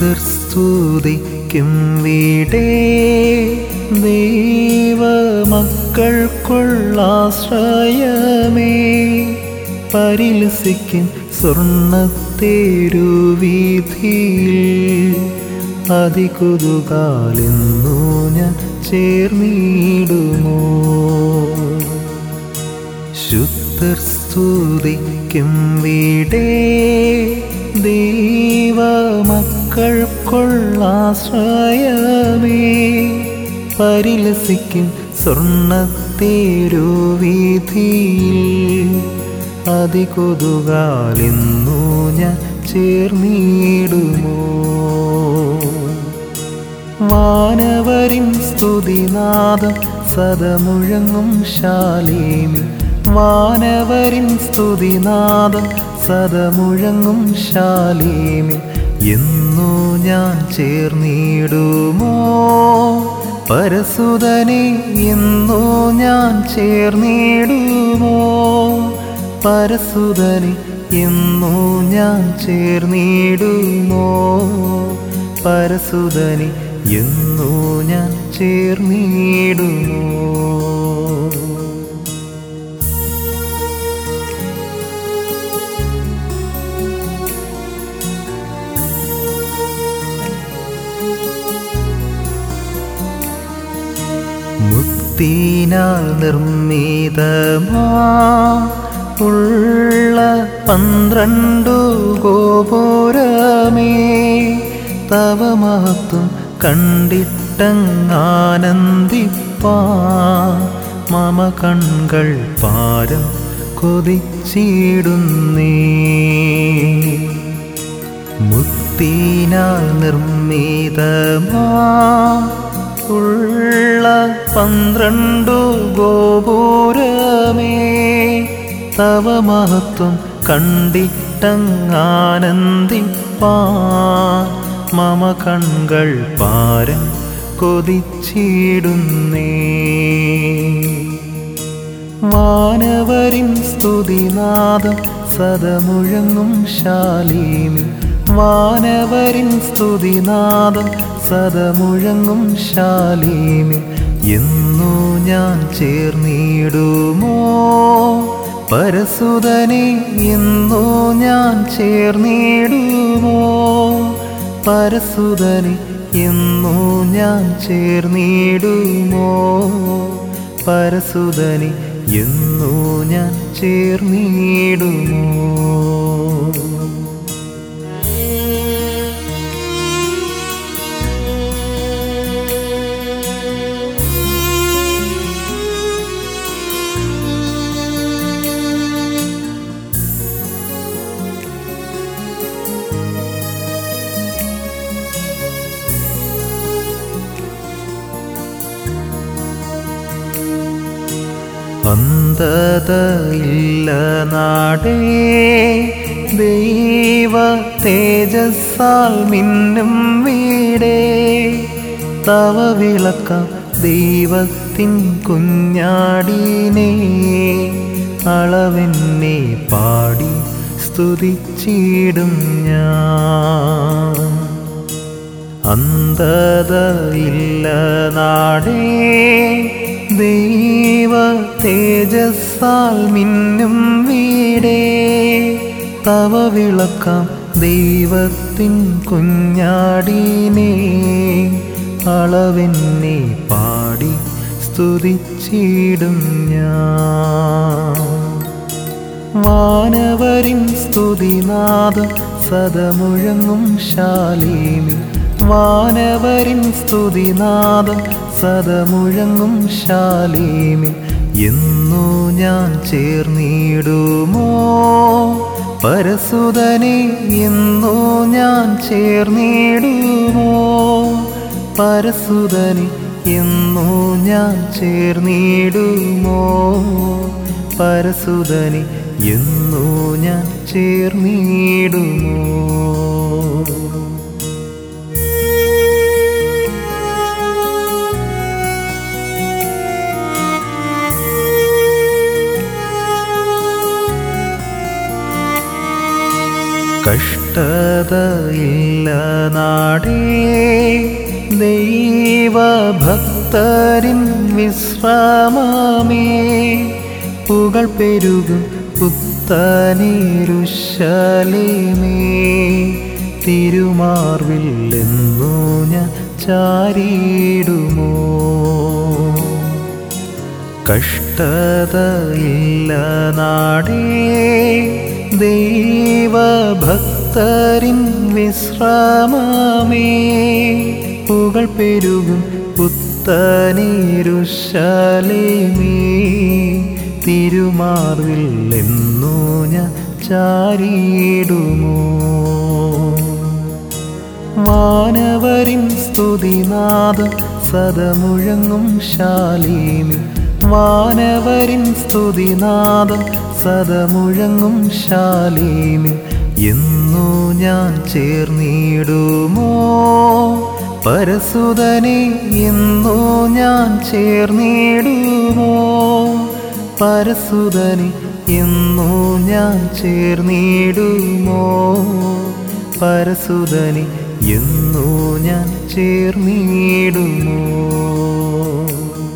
ശുദ്ധർ സ്തുതിക്കും വീടേ ദൈവമക്കൾക്കുള്ളാശ്രയമേ പരിലസിക്കും സ്വർണ്ണത്തേരുവീതിയിൽ അതികുതുകാലെന്നു ഞാൻ ചേർന്നിടുമോ ശുദ്ധർ സ്തുതിക്കും വീടേ ദൈവമക്കൾക്കുള്ളാശ്രയമേ പരിലസിക്കും സ്വർണ്ണത്തേരുവീതിയിൽ അതികൊതുകാലെന്നു ഞാൻ ചേർന്നിടുമോ വാനവരിൻ സ്തുതിനാദം സദമുഴങ്ങും ശാലേമി വാനവരിൻ സ്തുതിനാദം സദമുഴങ്ങും ശാലേമി എന്നു ഞാൻ ചേർന്നിടുമോ പരസുതനെ എന്നു ഞാൻ ചേർന്നിടുമോ പരസുതനെ എന്നു ഞാൻ ചേർന്നിടുമോ പരസുതനെ എന്നു ഞാൻ ചേർന്നിടുമോ മുക്തിനാൽ നിർമ്മിതമാ ഉള്ള പന്ത്രണ്ടു ഗോപുരമേ തവ മഹത്വം കണ്ടിട്ടങ്ങാനന്ദിപ്പാ മമ കൺകൾ പാരം കൊതിച്ചിടുന്നേ മുക്തിനാൽ നിർമ്മിതമാ ഉള്ള പന്ത്രണ്ടു ഗോപുരമേ തവ മഹത്വം കണ്ടിട്ടങ്ങാനന്ദിപ്പാ മമ കൺകൾ പാരം കൊതിച്ചിടുന്നേ വാനവരിൻ സ്തുതിനാദം സദമുഴങ്ങും ശാലീമി വാനവരിൻ സ്തുതിനാദം സദമുഴങ്ങും ശാലീമി എന്നു ഞാൻ ചേർന്നിടുമോ പരസുതനെ എന്നു ഞാൻ ചേർന്നിടുമോ പരസുതനെ എന്നു ഞാൻ ചേർന്നിടുമോ പരസുതനെ എന്നു ഞാൻ ചേർന്നിടുമോ അന്ധതയില്ല നാടേ ദൈവ തേജസ്സാൽ മിന്നും വീടേ തവ വിളക്കാം ദൈവത്തിൻ കുഞ്ഞാടിനെ അളവെന്നെ പാടി സ്തുതിച്ചിടും ഞാൻ അന്ധതയില്ല നാടേ ദൈവ തേജസ്സാൽ മിന്നും വീടേ തവ വിളക്കാം ദൈവത്തിൻ കുഞ്ഞാടിനെ അളവെന്നെ പാടി സ്തുതിച്ചിടും ഞാൻ വാനവരിൻ സ്തുതിനാദം സദമുഴങ്ങും ശാലീമി വാനവരിൻ സ്തുതിനാദം സദമുഴങ്ങും ശാലീമി എന്നു ഞാൻ ചേർന്നിടുമോ പരസുതനെ എന്നു ഞാൻ ചേർന്നിടുമോ പരസുതനെ എന്നു ഞാൻ ചേർന്നിടുമോ പരസുതനെ എന്നു ഞാൻ ചേർന്നിടുമോ കഷ്ടതയില്ല നാടേ ദൈവഭക്തരിൻ വിശ്രാമമേ പുകൾ പെരുകും പുത്തനീരുശലേമേ തിരുമാർവിൽ എന്നു ഞാൻ ചാരിയിടുമോ കഷ്ടതയില്ല നാടേ ദൈവഭക്തരിൻ വിശ്രാമമേ പുകൾ പെരുകും പുത്തനീരുശലേമേ തിരുമാർവിൽ എന്നു ഞാൻ ചാരിയിടുമോ വാനവരിൻ സ്തുതിനാദം സദമുഴങ്ങും ശാലീമി വാനവരിൻ സ്തുതിനാദം സദമുഴങ്ങും ശാലീമി എന്നു ഞാൻ ചേർന്നിടുമോ പരസുതനെ എന്നു ഞാൻ ചേർന്നിടുമോ പരസുതനെ എന്നു ഞാൻ ചേർന്നിടുമോ പരസുതനെ എന്നു ഞാൻ ചേർന്നിടുമോ